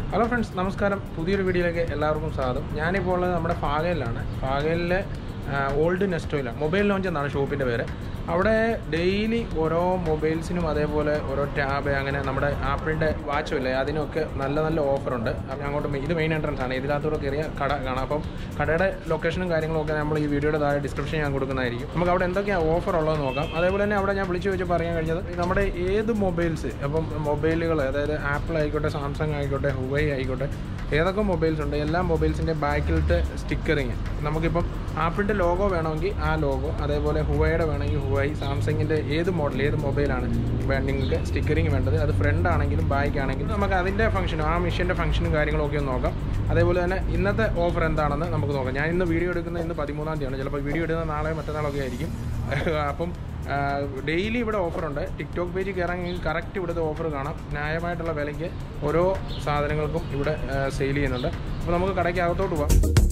Hello friends നമസ്കാരം പുതിയൊരു വീഡിയോയിലേക്ക് എല്ലാവർക്കും സ്വാഗതം ഞാനിപ്പോൾ ഉള്ളത് നമ്മുടെ ഫാഗയിലാണ് ഫാഗയിലെ ഓൾഡ് നെസ്റ്റോയിലാണ് മൊബൈൽ ലോഞ്ച് എന്നാണ് ഷോപ്പിൻ്റെ പേര് അവിടെ ഡെയിലി ഓരോ മൊബൈൽസിനും അതേപോലെ ഓരോ ടാബ് അങ്ങനെ നമ്മുടെ ആപ്പിളിൻ്റെ വാച്ചും ഇല്ലേ അതിനൊക്കെ നല്ല നല്ല ഓഫറുണ്ട് അപ്പം അങ്ങോട്ട് മെ- ഇത് മെയിൻ എൻട്രൻസ് ആണ് ഇതിനകത്തൂടെ കയറിയ കട കാണാം അപ്പം കടയുടെ ലൊക്കേഷനും കാര്യങ്ങളും ഒക്കെ നമ്മൾ ഈ വീഡിയോയുടെ താഴെ ഡിസ്ക്രിപ്ഷൻ ഞാൻ കൊടുക്കുന്നതായിരിക്കും നമുക്ക് അവിടെ എന്തൊക്കെയാണ് ഓഫർ ഉള്ളതെന്ന് നോക്കാം അതേപോലെ തന്നെ അവിടെ ഞാൻ വിളിച്ചു വെച്ച് പറയാൻ കഴിഞ്ഞത് നമ്മുടെ ഏത് മൊബൈൽസ് അപ്പം മൊബൈലുകൾ അതായത് ആപ്പിൾ ആയിക്കോട്ടെ സാംസങ് ആയിക്കോട്ടെ ഹുവൈ ആയിക്കോട്ടെ ഏതൊക്കെ മൊബൈൽസ് ഉണ്ട് എല്ലാ മൊബൈൽസിൻ്റെ ബാക്കിലത്തെ സ്റ്റിക്കറിങ് നമുക്കിപ്പം ആപ്പിളിൻ്റെ ലോഗോ വേണമെങ്കിൽ ആ ലോഗോ അതേപോലെ ഹുവയുടെ വേണമെങ്കിൽ ഹുവൈ സാംസങ്ങിൻ്റെ ഏത് മോഡൽ ഏത് മൊബൈലാണ് വേ- നിങ്ങൾക്ക് സ്റ്റിക്കറിങ് വേണ്ടത് അത് ഫ്രണ്ട് ആണെങ്കിലും ബാക്ക് ആണെങ്കിലും നമുക്ക് അതിൻ്റെ ഫംഗ്ഷനും ആ മിഷൻ്റെ ഫംഗ്ഷനും കാര്യങ്ങളും ഒക്കെ ഒന്ന് നോക്കാം അതേപോലെ തന്നെ ഇന്നത്തെ ഓഫർ എന്താണെന്ന് നമുക്ക് നോക്കാം ഞാൻ ഇന്ന് വീഡിയോ എടുക്കുന്നത് ഇന്ന് പതിമൂന്നാം തീയതിയാണ് ചിലപ്പോൾ വീഡിയോ എടുക്കുന്നത് നാളെ മറ്റന്നാളൊക്കെ ആയിരിക്കും അപ്പം ഡെയിലി ഇവിടെ ഓഫറുണ്ട് ടിക്ടോക്ക് പേജിൽ കയറാമെങ്കിൽ കറക്റ്റ് ഇവിടുത്തെ ഓഫർ കാണാം ന്യായമായിട്ടുള്ള വിലയ്ക്ക് ഓരോ സാധനങ്ങൾക്കും ഇവിടെ സെയിൽ ചെയ്യുന്നുണ്ട് അപ്പോൾ നമുക്ക് കടയ്ക്ക് അകത്തോട്ട് പോവാം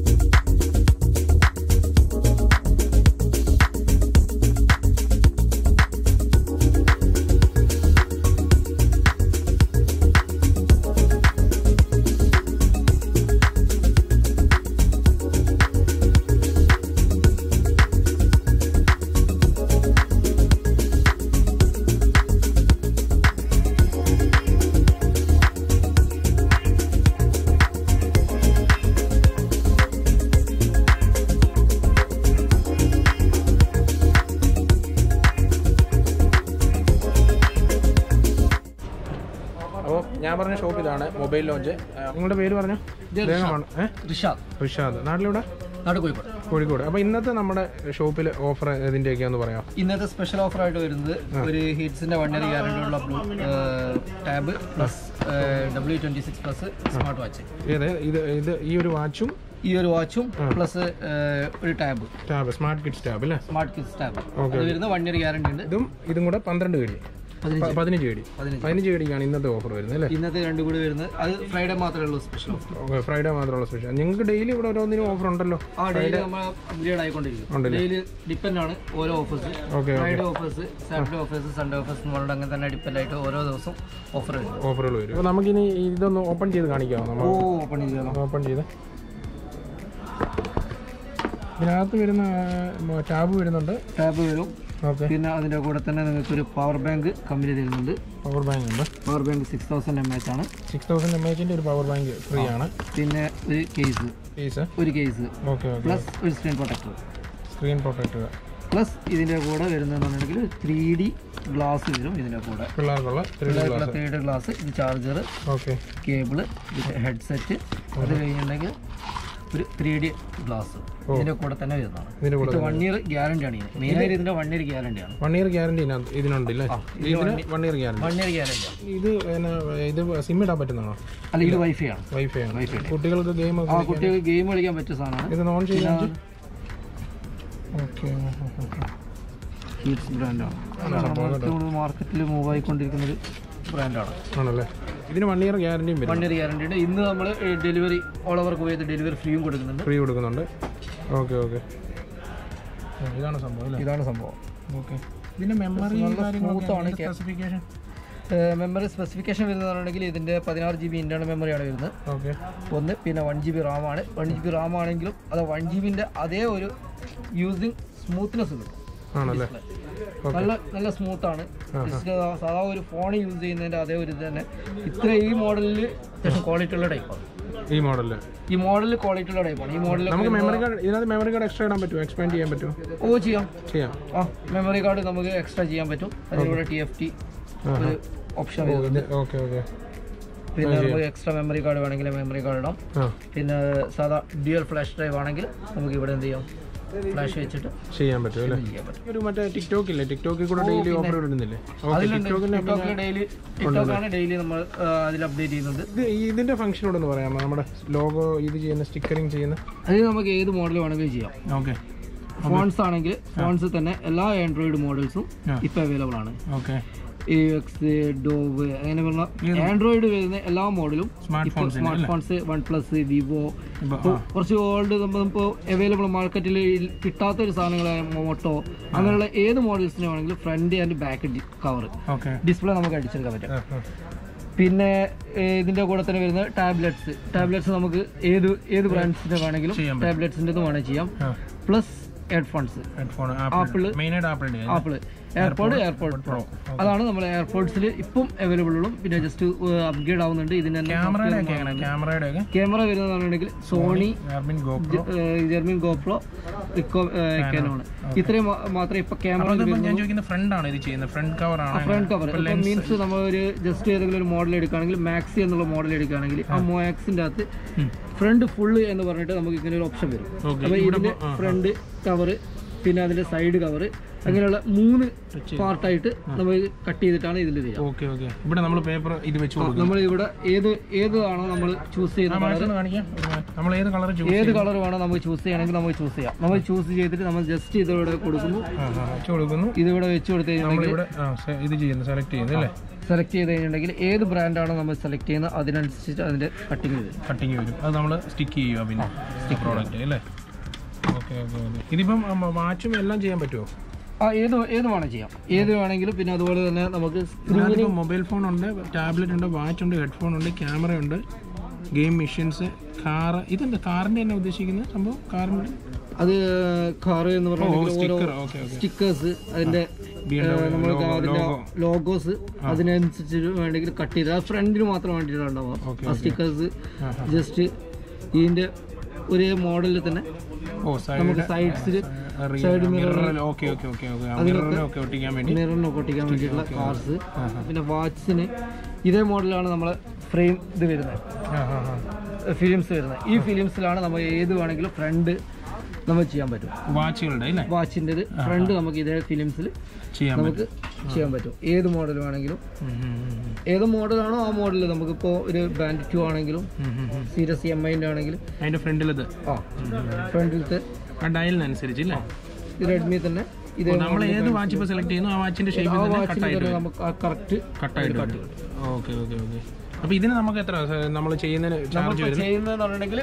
അപ്പോൾ ഞാൻ പറഞ്ഞ ഷോപ്പ് ഇതാണ് മൊബൈൽ ലോഞ്ച് നിങ്ങളുടെ പേര് പറഞ്ഞു ദേഹമാണ് ഏഹ് റിഷാദ് റിഷാദ് നാട്ടിലിവിടെ നാട് കോഴിക്കോട് കോഴിക്കോട് അപ്പോൾ ഇന്നത്തെ നമ്മുടെ ഷോപ്പിൽ ഓഫർ ഇതിൻ്റെയൊക്കെയാന്ന് പറയാം ഇന്നത്തെ സ്പെഷ്യൽ ഓഫർ ആയിട്ട് വരുന്നത് ഒരു ഹീറ്റ്സിന്റെ വൺ ഇയർ ഗ്യാരണ്ടി ഉള്ള blue tab plus W twenty six plus smart watch ഏത് ഇത് ഇത് ഈ ഒരു വാച്ചും ഈ ഒരു വാച്ചും പ്ലസ് ഒരു tab tab smart kids tab അല്ലേ സ്മാർട്ട് കിഡ്സ് ടാബ് Okay. അത് വരുന്ന വൺ ഇയർ ഗ്യാരണ്ടി ഉണ്ട് ഇതും ഇതും കൂടെ പന്ത്രണ്ട് കടി പതിനഞ്ച് പതിനഞ്ച് കടി പതിനഞ്ച് പതിനഞ്ച് കടിക്കാണ് ഇന്നത്തെ ഓഫർ വരുന്നത് അല്ലേ ഇന്നത്തെ രണ്ടും കൂടി വരുന്നത് അത് ഫ്രൈഡേ മാത്രമേ ഉള്ളൂ സ്പെഷ്യൽ ഓഫർ ഓക്കെ ഫ്രൈഡേ മാത്രമുള്ള സ്പെഷ്യൽ നിങ്ങൾക്ക് ഡെയിലി ഇവിടെ ഓരോന്നിനും ഓഫർ ഉണ്ടല്ലോ ആ ഡെയിലി നമ്മൾ അപ്ഗ്രേഡ് ആയിക്കൊണ്ടിരിക്കും ഡെയിലി ഡിപ്പെൻഡ് ആണ് ഓരോ offers okay Friday offers Saturday offers Sunday offers എന്ന് പറഞ്ഞിട്ട് അങ്ങനെ തന്നെ ഡിപ്പെൻഡ് ആയിട്ട് ഓരോ ദിവസം ഓഫർ വരും ഓഫറുകൾ വരും അപ്പോൾ നമുക്കിനി ഇതൊന്ന് ഓപ്പൺ ചെയ്ത് കാണിക്കാമോ നമ്മൾ ഓ ഓപ്പൺ ചെയ്യണം ഓപ്പൺ ചെയ്ത് ഇതിനകത്ത് വരുന്ന ടാബ് വരുന്നുണ്ട് ടാബ് വരും ഓക്കെ പിന്നെ അതിൻ്റെ കൂടെ തന്നെ നിങ്ങൾക്ക് ഒരു പവർ ബാങ്ക് കമ്പനി തരുന്നുണ്ട് പവർ ബാങ്ക് ഉണ്ട് power bank six thousand M H ആണ് സിക്സ് തൗസൻഡ് എം എച്ചിൻ്റെ ഒരു പവർ ബാങ്ക് ഫ്രീ ആണ് പിന്നെ ഒരു കേസ് ഫീസ് ഒരു കേസ് ഓക്കെ ഓക്കെ പ്ലസ് ഒരു screen protector screen protector plus ഇതിൻ്റെ കൂടെ വരുന്നതെന്നുണ്ടെങ്കിൽ ത്രീ ഡി ഗ്ലാസ് വരും ഇതിൻ്റെ കൂടെ പിള്ളേർക്കുള്ള three D glass three D glass ഇത് ചാർജർ ഓക്കെ കേബിള് ഇത് ഹെഡ്സെറ്റ് അത് കഴിഞ്ഞിട്ടുണ്ടെങ്കിൽ ഒരു ത്രീ ഡി ഗ്ലാസ് ഇതിൻ്റെ കൂടെ തന്നെ വരുന്നതാണ് ഇതിൻ്റെ കൂടെ ഇത് വൺ ഇയർ ഗ്യാരണ്ടി ആണ് ഇത് മെയിനായിട്ട് ഇതിൻ്റെ വൺ ഇയർ ഗ്യാരണ്ടി ആണ് വൺ ഇയർ ഗ്യാരണ്ടി ഇതിനുണ്ട് ഇല്ലേ ഇതിന് one year guarantee one year guarantee ആണ് ഇത് പിന്നെ ഇത് സിം ഇടാൻ പറ്റുന്നതാണോ അല്ല ഇത് വൈഫൈ ആണ് വൈഫൈ ആണ് കുട്ടികൾക്ക് ഗെയിം ആ കുട്ടികൾക്ക് ഗെയിം കളിക്കാൻ പറ്റിയ സാധനമാണ് ഇത് ഓൺ ചെയ്യാൻ ഓക്കെ ഹീറ്റ്സ് ബ്രാൻഡാണ് മാർക്കറ്റിൽ മൂവ് ആയിക്കൊണ്ടിരിക്കുന്ന ഒരു ബ്രാൻഡാണ് ആണല്ലേ ഇതിന് വൺ ഇയർ ഗ്യാരണ്ടിയും വരും വൺ ഇയർ ഗ്യാരണ്ടി ഉണ്ട് ഇന്ന് നമ്മൾ delivery all over Kuwait delivery ഫ്രീയും കൊടുക്കുന്നുണ്ട് ഫ്രീ കൊടുക്കുന്നുണ്ട് ഓക്കെ ഓക്കെ ഇതാണ് സംഭവം അല്ലേ ഇതാണ് സംഭവം ഓക്കെ ഇതിന്റെ മെമ്മറി smooth ആണ്. സ്പെസിഫിക്കേഷൻ മെമ്മറി സ്പെസിഫിക്കേഷൻ വരുന്നതാണെങ്കിൽ ഇതിൻ്റെ പതിനാറ് ജി ബി ഇൻറ്റേണൽ മെമ്മറിയാണ് വരുന്നത് ഓക്കെ ഒന്ന് പിന്നെ വൺ ജി ബി റാം ആണ് വൺ ജി ബി റാം ആണെങ്കിലും അത് വൺ ജി ബിൻ്റെ അതേ ഒരു യൂസിങ് സ്മൂത്ത്നെസ് കിട്ടും ആണല്ലേ നല്ല നല്ല സ്മൂത്ത് ആണ് Just സാധാ ഒരു ഫോൺ യൂസ് ചെയ്യുന്നതിൻ്റെ അതേ ഒരു ഇത് തന്നെ ഇത്ര ഈ മോഡലിൽ അത്യാവശ്യം ക്വാളിറ്റി ഉള്ള ടൈപ്പാണ് ഈ മോഡലിൽ ഈ മോഡലിൽ ക്വാളിറ്റി ഉള്ള ടൈപ്പാണ് ഈ മോഡലിൽ നമുക്ക് മെമ്മറി കാർഡ് ഇതിനകത്ത് മെമ്മറി കാർഡ് എക്സ്ട്രാ ഇടാൻ പറ്റുമോ എക്സ്പാൻഡ് ചെയ്യാൻ പറ്റുമോ ഓ ചെയ്യാം ചെയ്യാം ആ മെമ്മറി കാർഡ് നമുക്ക് എക്സ്ട്രാ ചെയ്യാൻ പറ്റും അതിലൂടെ ടി എഫ് ടി ഒരു ഓപ്ഷൻ വരുന്നുണ്ട് ഓക്കെ ഓക്കെ പിന്നെ നമുക്ക് എക്സ്ട്രാ മെമ്മറി കാർഡ് വേണമെങ്കിൽ മെമ്മറി കാർഡ് ഇടാം ആ പിന്നെ സാധാ ഡ്യുവൽ ഫ്ലാഷ് ഡ്രൈവ് ആണെങ്കിൽ നമുക്ക് ഇവിടെ എന്ത് ചെയ്യാം ഫ്ലാഷ് വെച്ചിട്ട് ചെയ്യാൻ പറ്റും അല്ലേ ചെയ്യാൻ പറ്റും ഒരു മറ്റേ ടിക്ടോക്ക് ഇല്ലേ ടിക്ടോക്കിൽ കൂടെ ഡെയിലി ഓഫർ ഇടുന്നില്ലേ ഓക്കെ അതിലുണ്ട് ടിക്ടോക്കിന്റെ ടിക്ടോക്കിൽ ഡെയിലി ടിക്ടോക്കാണ് ഡെയിലി നമ്മൾ ആ, അതിൽ അപ്ഡേറ്റ് ചെയ്യുന്നത് ഇത് ഇതിന്റെ ഫംഗ്ഷനോടൊന്ന് പറയാമോ നമ്മുടെ ലോഗോ ഇത് ചെയ്യുന്ന സ്റ്റിക്കറിങ് ചെയ്യുന്ന അതിൽ നമുക്ക് ഏത് മോഡൽ വേണമെങ്കിലും ചെയ്യാം ഓക്കെ ഫോൺസ് ആണെങ്കിൽ ഫോൺസ് തന്നെ എല്ലാ ആൻഡ്രോയിഡ് മോഡൽസും ആ. ഇപ്പൊ അവൈലബിൾ ആണ് ഓക്കെ എ എക്സ് ഡോവ് അങ്ങനെ പറഞ്ഞ ആൻഡ്രോയിഡ് വരുന്ന എല്ലാ മോഡലും smartphones smartphones OnePlus Vivo ഇപ്പൊ കുറച്ച് ഓൾഡ് നമ്മളിപ്പോൾ അവൈലബിൾ മാർക്കറ്റിൽ കിട്ടാത്ത ഒരു സാധനങ്ങളായ മോട്ടോ അങ്ങനെയുള്ള ഏത് മോഡൽസിന് വേണമെങ്കിലും front and back cover okay display നമുക്ക് അടിച്ചെടുക്കാൻ പറ്റും പിന്നെ ഏഹ്, ഇതിന്റെ കൂടെ തന്നെ വരുന്ന ടാബ്ലറ്റ്സ് ടാബ്ലറ്റ്സ് നമുക്ക് ഏത് ഏത് ബ്രാൻഡ്സിന്റെ വേണമെങ്കിലും ചെയ്യാൻ ടാബ്ലറ്റ്സിന്റെ വേണമെങ്കിൽ ചെയ്യാം ആ plus headphones headphone Apple. Apple മെയിനായിട്ട് ആപ്പിളിൻ്റെ ആപ്പിൾ എയർപോഡ് എയർപോഡ് പ്രോ അതാണ് നമ്മൾ എയർപോഡ്സിൽ ഇപ്പം അവൈലബിൾ ഉള്ളൂ പിന്നെ ജസ്റ്റ് അപ്ഗ്രേഡ് ആവുന്നുണ്ട് ഇതിന് തന്നെ ക്യാമറയുടെ ഒക്കെ എങ്ങനെ ക്യാമറയുടെ ഒക്കെ ക്യാമറ വരുന്നതാണെങ്കിൽ Sony Garmin GoPro Garmin GoPro Ricoh Canon ഇത്രയും മാ- മാത്രമേ ഇപ്പൊ ക്യാമറ അതിപ്പോൾ ഞാൻ ചോദിക്കുന്ന ഫ്രണ്ട് ആണ് ഇത് ചെയ്യുന്നത് ഫ്രണ്ട് കവർ ആണ് ഫ്രണ്ട് കവർ ഇപ്പൊ മീൻസ് നമ്മൾ ഒരു ജസ്റ്റ് ഏതെങ്കിലും ഒരു മോഡൽ എടുക്കുകയാണെങ്കിൽ മാക്സി എന്നുള്ള മോഡൽ എടുക്കുകയാണെങ്കിൽ ആ മാക്സിന്റെ അകത്ത് ഫ്രണ്ട് ഫുള്ള് എന്ന് പറഞ്ഞിട്ട് നമുക്ക് ഇങ്ങനെ ഒരു ഓപ്ഷൻ വരും Okay, അപ്പൊ ഇതിന്റെ ഫ്രണ്ട് കവർ പിന്നെ അതിന്റെ സൈഡ് കവർ അങ്ങനെയുള്ള മൂന്ന് പാർട്ടായിട്ട് നമ്മൾ കട്ട് ചെയ്തിട്ടാണ് ഇതിൽ തരിക ഓക്കെ ഓക്കെ ഇവിടെ നമ്മൾ പേപ്പർ ഇത് വെച്ച് കൊടുക്കും നമ്മൾ ഇവിടെ ഏത് ഏതാണോ നമ്മൾ ചൂസ് ചെയ്യുന്ന കളർ ഒന്ന് കാണിക്കാം നമ്മൾ ഏത് കളർ ചൂസ് ഏത് കളർ വേണോ നമുക്ക് ചൂസ് ചെയ്യണമെങ്കിൽ നമുക്ക് ചൂസ് ചെയ്യാം നമ്മൾ ചൂസ് ചെയ്തിട്ട് നമ്മൾ ജസ്റ്റ് ഇതിവിടെ കൊടുക്കുന്നു വെച്ച് കൊടുക്കുന്നു ഇതിവിടെ വെച്ച് കൊടുത്തു കഴിഞ്ഞാൽ നമ്മളിവിടെ ആ, se- ഇത് ചെയ്യുന്നു സെലക്ട് ചെയ്യുന്നു അല്ലേ സെലക്ട് ചെയ്ത് കഴിഞ്ഞിട്ടുണ്ടെങ്കിൽ ഏത് ബ്രാൻഡാണോ നമ്മൾ സെലക്ട് ചെയ്യുന്നത് അതിനനുസരിച്ച് അതിന്റെ കട്ടിങ് വരും കട്ടിങ് വരും അത് നമ്മൾ സ്റ്റിക്ക് ചെയ്യുക പിന്നെ പ്രോഡക്റ്റ് അല്ലേ ഓക്കെ ഓക്കെ ഓക്കെ ഇതിപ്പം വാച്ചും എല്ലാം ചെയ്യാൻ പറ്റുമോ ആ ഏത് ഏത് വേണം ചെയ്യാം ഏത് വേണമെങ്കിലും പിന്നെ അതുപോലെ തന്നെ നമുക്ക് ഇതിനകത്ത് മൊബൈൽ ഫോൺ ഉണ്ട് ടാബ്ലറ്റ് ഉണ്ട് വാച്ച് ഉണ്ട് ഹെഡ്ഫോൺ ഉണ്ട് ക്യാമറ ഉണ്ട് ഗെയിം മെഷീൻസ് കാറ് ഇതെന്താ കാറിന്റെ തന്നെ ഉദ്ദേശിക്കുന്നത് സംഭവം കാറിന്റെ അത് കാറ് എന്ന് പറഞ്ഞാൽ ഓരോ സ്റ്റിക്കർ ഓക്കെ ഓക്കെ സ്റ്റിക്കേഴ്സ് അതിന്റെ നമ്മൾ അതിന്റെ ലോഗോസ് അതിനനുസരിച്ച് വേണമെങ്കിൽ കട്ട് ചെയ്ത് ആ ഫ്രണ്ടിന് മാത്രം വേണ്ടിയിട്ടുണ്ടാവുക ആ സ്റ്റിക്കേഴ്സ് ജസ്റ്റ് ഇതിന്റെ ഒരേ മോഡലിൽ തന്നെ ഓ നമുക്ക് സൈഡ് സൈഡ്സിൽ side mirror okay okay okay okay മിററിനൊക്കെ ഒട്ടിക്കാൻ വേണ്ടി മിററിനൊക്കെ ഒട്ടിക്കാൻ വേണ്ടിയിട്ടുള്ള കാർസ് പിന്നെ വാച്ചിന് ഇതേ മോഡലാണ് നമ്മളെ ഫ്രെയിം ഇത് വരുന്നത് ആ ആ ആ ഫിലിംസ് വരുന്നത് ഈ ഫിലിംസിലാണ് നമ്മൾ ഏത് വേണമെങ്കിലും ഫ്രണ്ട് നമുക്ക് ചെയ്യാൻ പറ്റും വാച്ചുകളുടെ അല്ലേ വാച്ചിൻ്റെ ഫ്രണ്ട് നമുക്ക് ഇതേ ഫിലിംസിൽ ചെയ്യാൻ നമുക്ക് ചെയ്യാൻ പറ്റും ഏത് മോഡൽ വേണമെങ്കിലും ഉം, ഉം, ഉം, ഏത് മോഡലാണോ ആ മോഡൽ നമുക്കിപ്പോൾ ഒരു ബാൻഡ് ടു ആണെങ്കിലും ഉം, ഉം, ഉം. സീരിയസ് എം ഐൻ്റെ ആണെങ്കിലും അതിന്റെ ഫ്രണ്ടിലത് ആ ഫ്രണ്ടിലത്തെ ആ ഡയലിനനുസരിച്ച് അല്ലേ റെഡ്മി തന്നെ ഇതേ നമ്മൾ ഏത് വാച്ച് ഇപ്പോൾ സെലക്ട് ചെയ്യുന്നു ആ വാച്ചിന്റെ ആ ഷേപ്പിൽ തന്നെ വാച്ചിന് കട്ടായിട്ട് തന്നെ നമുക്ക് ആ കറക്റ്റ് കട്ടായിട്ട് ഓക്കെ ഓക്കെ ഓക്കെ അപ്പൊ ഇതിന് നമുക്ക് എത്ര നമ്മൾ ചെയ്യുന്നതിന് ചാർജ് വരും ചെയ്യുന്നതെന്ന് പറഞ്ഞിട്ടുണ്ടെങ്കിൽ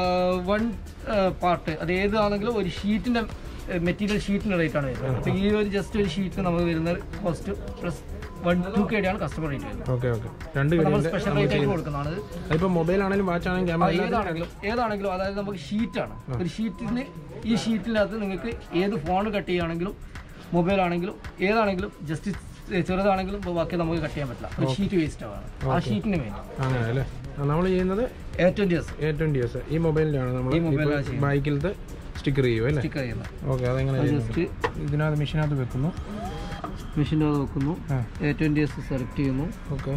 വൺ പാർട്ട് അത് ഏതാണെങ്കിലും ഒരു ഷീറ്റിന്റെ മെറ്റീരിയൽ ഷീറ്റിന്റെ റേറ്റ് ആണ് വരുന്നത് അപ്പോൾ ഈ ഒരു ജസ്റ്റ് ഒരു ഷീറ്റ് നമുക്ക് വരുന്ന cost plus one two K ആണ് കസ്റ്റമർ റേറ്റ് വരുന്നത് ഓക്കെ ഓക്കെ രണ്ട് നമ്മൾ കിലോ സ്പെഷ്യൽ റേറ്റ് ആയിട്ട് കൊടുക്കുന്നതാണ് ഇത്. അതിപ്പോ മൊബൈൽ ആണെങ്കിലും വാച്ച് ആണെങ്കിലും ആ, ക്യാമറ ഏതാണെങ്കിലും ഏതാണെങ്കിലും അതായത് നമുക്ക് ഷീറ്റാണ് ഒരു ഷീറ്റിന് ഈ ഷീറ്റിനകത്ത് നിങ്ങൾക്ക് ഏത് ഫോൺ കട്ട് ചെയ്യുകയാണെങ്കിലും മൊബൈൽ ആണെങ്കിലും ഏതാണെങ്കിലും ജസ്റ്റ് ചെറുതാണെങ്കിലും ഇപ്പൊ ബാക്കി നമുക്ക് കട്ട് ചെയ്യാൻ പറ്റില്ല ഒരു ഷീറ്റ് വേസ്റ്റ് ആവാണ് ആ ഷീറ്റിന് വേണ്ടി അങ്ങനെ അല്ലേ നമ്മൾ ചെയ്യുന്നത് A twenty S A twenty S ഈ മൊബൈലിന്റെ ആണ് നമ്മൾ ഈ മൊബൈലാണ് ചെയ്യുന്നത് ബൈക്കിലത്തെ സ്റ്റിക്കർ ചെയ്യും അല്ലേ സ്റ്റിക്കർ ചെയ്യുന്നത് ഓക്കെ അതെങ്ങനെ ചെയ്യുന്നത് ജസ്റ്റ് ഇതിനകത്ത് മെഷീനകത്ത് വെക്കുന്നു മെഷീൻ്റെ അത് വെക്കുന്നു ആ എ ട്വൻറ്റി എസ് സെലക്ട് ചെയ്യുന്നു okay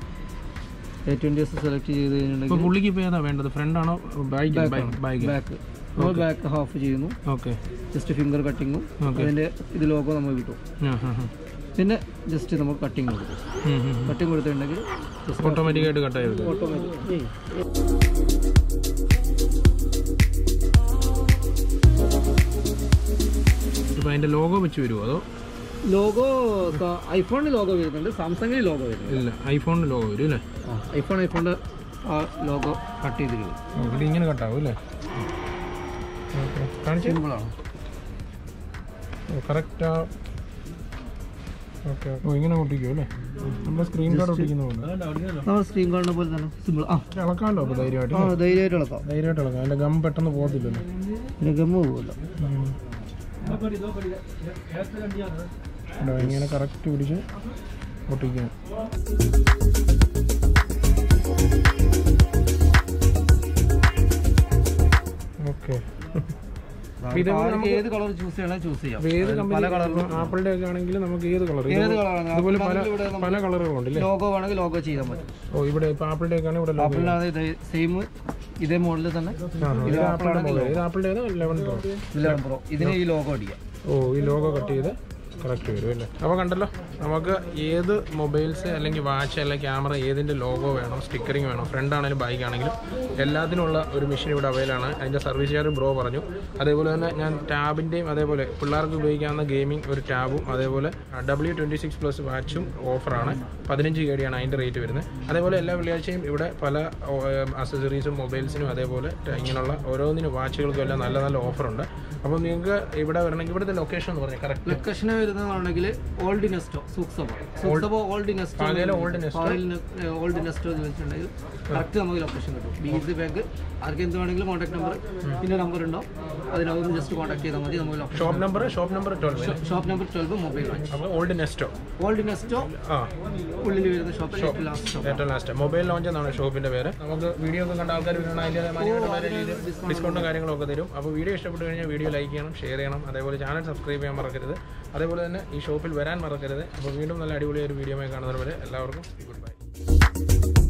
A twenty S select ചെയ്ത് ഇപ്പൊ കഴിഞ്ഞിട്ടുണ്ടെങ്കിൽ പുള്ളിക്ക് ഇപ്പൊ ഏതാ വേണ്ടത് ഫ്രണ്ട് ആണോ ബൈക്ക് ബൈക്ക് ബാക്ക് നമ്മൾ ബാക്ക് ഹാഫ് ചെയ്യുന്നു ഓക്കെ ജസ്റ്റ് ഫിംഗർ കട്ടിങ്ങും അതിൻ്റെ ഇത് ലോഗോ നമുക്ക് കിട്ടും പിന്നെ ജസ്റ്റ് നമുക്ക് കട്ടിങ് കൊടുക്കും കട്ടിങ് കൊടുത്തിട്ടുണ്ടെങ്കിൽ ജസ്റ്റ് ഓട്ടോമാറ്റിക് ആയിട്ട് കട്ടായി വരും ഓട്ടോമാറ്റിക് ഇപ്പൊ അതിന്റെ ലോഗോ വെച്ച് വരുമോ അതോ ലോഗോ ഐഫോണിന് ലോഗോ വരുന്നുണ്ട് സാംസങ്ങിന് ലോഗോ വരുന്നുണ്ട് ഇല്ല ഐഫോണിന് ലോഗോ വരും അല്ലേ ഐഫോൺ ഐഫോണിൻ്റെ ആ ലോഗോ കട്ട് ചെയ്തിട്ട് വരും ഓ, ഇത് ഇങ്ങനെ കട്ടാവും അല്ലേ ഓക്കെ കാണിച്ചു സിമ്പിളാണ് കറക്റ്റ് ആ ഓക്കെ ഓ ഇങ്ങനെ ഒട്ടിക്കും അല്ലേ നമ്മുടെ സ്ക്രീൻ കാർഡ് ഒട്ടിക്കുന്ന പോലെ നമ്മൾ സ്ക്രീൻ കാണുന്ന പോലെ തന്നെ സിമ്പിൾ ആ ഇളക്കാമല്ലോ അപ്പോൾ ധൈര്യമായിട്ട് ആ ധൈര്യമായിട്ട് ഇളക്കാം ധൈര്യമായിട്ട് ഇളക്കാം അതിന്റെ ഗം പെട്ടെന്ന് പോകത്തില്ലല്ലോ പിന്നെ ഗമ്മ പോകുമല്ലോ ഉം. കണ്ടോ, ഇങ്ങനെ കറക്റ്റ് പിടിച്ച് ഒട്ടിക്കാം ഓക്കെ ആർക്ക് ഏത് കളർ ചൂസ് ചെയ്യണേ ചൂസ് ചെയ്യാം ഏത് പല കമ്പനി കളറിലും ആപ്പിളിന്റെ ഒക്കെ ആണെങ്കിൽ നമുക്ക് ഏത് കളർ ഏത് കളറാണ് ഇതുപോലെ പല ആപ്പിളിനാണെങ്കിൽ ഇവിടെ പല കളറുകളുണ്ട് അല്ലേ ലോഗോ വേണമെങ്കിൽ ലോഗോ ചെയ്യാൻ പറ്റും ഓ ഇവിടെ ഇപ്പൊ ആപ്പിളിന്റെ ഒക്കെ ആണ് ഇവിടെ logo. ആപ്പിളിനാണ് ഇത് സെയിം ഇതേ മോഡലിൽ തന്നെ ആ, ഇത് ആപ്പിളിന്റെ model. ഇത് ആപ്പിളിന്റെ ഏതാ ലെവൻ പ്രോ ഇലവൻ പ്രോ ഇതിന് ഈ ലോഗോ അടിക്കാം ഓ ഈ ലോഗോ കട്ട് ചെയ്ത് കറക്റ്റ് വരും അല്ലേ അപ്പോൾ കണ്ടല്ലോ നമുക്ക് ഏത് മൊബൈൽസ് അല്ലെങ്കിൽ വാച്ച് അല്ലെങ്കിൽ ക്യാമറ ഏതിൻ്റെ ലോഗോ വേണം സ്റ്റിക്കറിങ് വേണം ഫ്രണ്ട് ആണെങ്കിലും ബൈക്ക് ആണെങ്കിലും എല്ലാത്തിനുള്ള ഒരു മെഷീൻ ഇവിടെ അവൈലബിൾ ആണ് അതിൻ്റെ സർവീസ് ചാർജ് ബ്രോ പറഞ്ഞു അതേപോലെ തന്നെ ഞാൻ ടാബിൻ്റെയും അതേപോലെ പിള്ളേർക്ക് ഉപയോഗിക്കാവുന്ന ഗെയിമിംഗ് ഒരു ടാബും അതേപോലെ ഡബ്ല്യു ട്വൻറ്റി സിക്സ് പ്ലസ് വാച്ചും ഓഫറാണ് പതിനഞ്ച് കെ ഡിയാണ് അതിൻ്റെ റേറ്റ് വരുന്നത് അതേപോലെ എല്ലാ വെള്ളിയാഴ്ചയും ഇവിടെ പല അക്സസറീസും മൊബൈൽസിനും അതേപോലെ ట- ഇങ്ങനെയുള്ള ഓരോന്നിനും വാച്ചുകൾക്കും എല്ലാം നല്ല നല്ല ഓഫറുണ്ട് അപ്പോൾ നിങ്ങൾക്ക് ഇവിടെ വരണമെങ്കിൽ ഇവിടുത്തെ ലൊക്കേഷൻ എന്ന് പറഞ്ഞാൽ കറക്റ്റ് ലൊക്കേഷന് വരുന്നതാണെങ്കിൽ ഓൾഡ് നെസ്റ്റോ സൂക്സബോ സൂക്സബോ ഓൾഡ് നെസ്റ്റോ ഫാഗയിലെ old Nesto. ഓൾഡ് നെസ്റ്റോ എന്ന് വെച്ചിട്ടുണ്ടെങ്കിൽ കറക്റ്റ് നമുക്ക് ലൊക്കേഷൻ കിട്ടും ബീസ് ബാഗ് ആർക്ക് എന്ത് വേണമെങ്കിലും കോൺടാക്ട് നമ്പർ പിന്നെ നമ്പർ ഉണ്ടാവും അതിനകത്ത് ജസ്റ്റ് കോൺടാക്ട് ചെയ്താൽ മതി നമുക്ക് location shop number shop number twelve shop number twelve mobile watch അപ്പോൾ ഓൾഡ് നെസ്റ്റോ ഓൾഡ് നെസ്റ്റോ ആ ഉള്ളിൽ വരുന്ന ഷോപ്പ് ഏറ്റവും ലാസ്റ്റ് ഷോപ്പ് ഏറ്റവും ലാസ്റ്റ് മൊബൈൽ ലോഞ്ച് എന്നാണ് ഷോപ്പിന്റെ പേര് നമുക്ക് വീഡിയോ ഒക്കെ കണ്ട ആൾക്കാർ വീണ അതിൻ്റെ മാന്യമായിട്ടുള്ള രീതിയിൽ ഡിസ്കൗണ്ടും കാര്യങ്ങളൊക്കെ തരും അപ്പോൾ വീഡിയോ ഇഷ്ടപ്പെട്ട് കഴിഞ്ഞാൽ വീഡിയോ ലൈക്ക് ചെയ്യണം ഷെയർ ചെയ്യണം അതേപോലെ ചാനൽ സബ്സ്ക്രൈബ് ചെയ്യാൻ മറക്കരുത് അതേപോലെ തന്നെ ഈ ഷോപ്പിൽ വരാൻ മറക്കരുത് അപ്പോൾ വീണ്ടും നല്ല അടിപൊളിയൊരു വീഡിയോ കാണുന്നവരെ എല്ലാവർക്കും ഗുഡ് ബൈ